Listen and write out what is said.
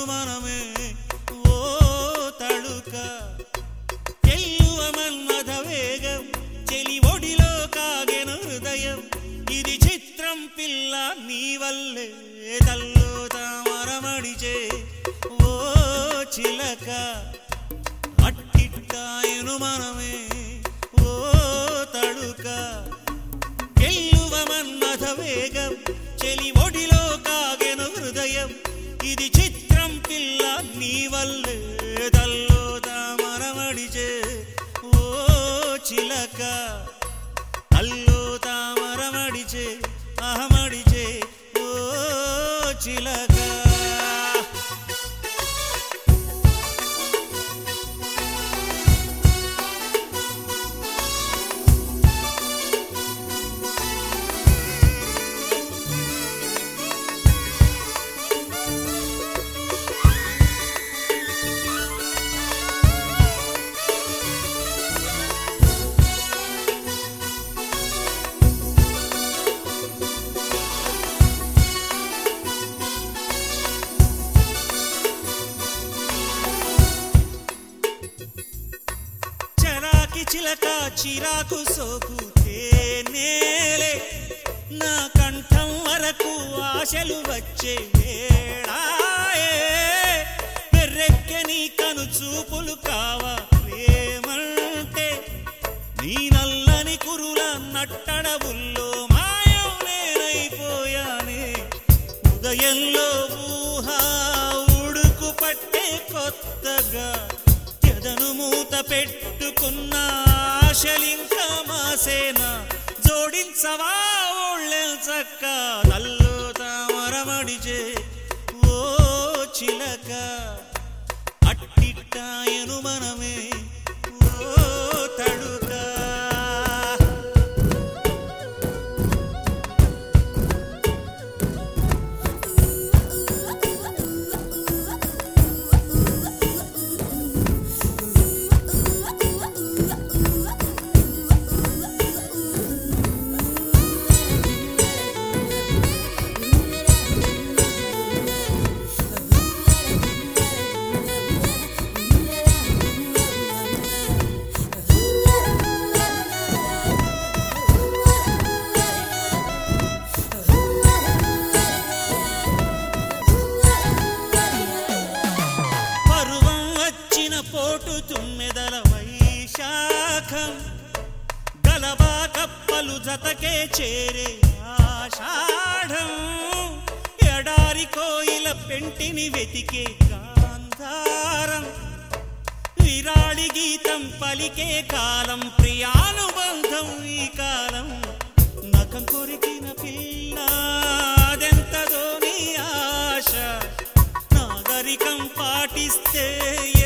అనుమానమే ఓ తడుక ఎల్లువ మన్మథ వేగం చెలి ఒడిలో కాగెను హృదయం ఇది చిత్రం పిల్ల నీ వల్లే తల్లో తామరమడిచే ఓ చిలక అట్టిట్టాయను మనమే ఓ తడుక ఎల్లువ మన్మథ వేగం చెలి ఒడిలో కాగెను హృదయం ఇది చిత్రం పిల్ల నీ వల్లే తల్లో తామరమడిచే ఓ చిలక అల్లో తామరమడిచే అహమడిచే ఓ చిలక చరాకి చిలక చిరాకు సోకు తేనేలే నా కంఠం వరకు ఆశలు వచ్చే వేళాయే పెర్రెక్కె నీ కను చూపులు కావా ప్రేమంటే నీ నల్లని కురుల నట్టడవుల్లో మాయం నేనైపోయానే ఉదయంలో ఊహ ఉడుకు పట్టే కొత్తగా ఎదను మూత పెట్టుకున్న ఆశలింక మాసేన జోడించవా ఒళ్ళెల్చక్క నల్లు తామరమడిచే ఓ చిలక అట్టిట్టాయను మనమే ఓ తడుకా పరువం వచ్చిన పోటు తుమ్మెదల వైశాఖం గలబా కప్పలు జతకే చేరే ఆషాఢం ఎడారి కోయిల పెంటిని వెతికే గాంధారం విరాళి గీతం పలికే కాలం ప్రియానుబంధం ఈ కాలం నఖం కొరికిన పిల్ల అదెంతదో నీ ఆశ నాగరికం పాటిస్తే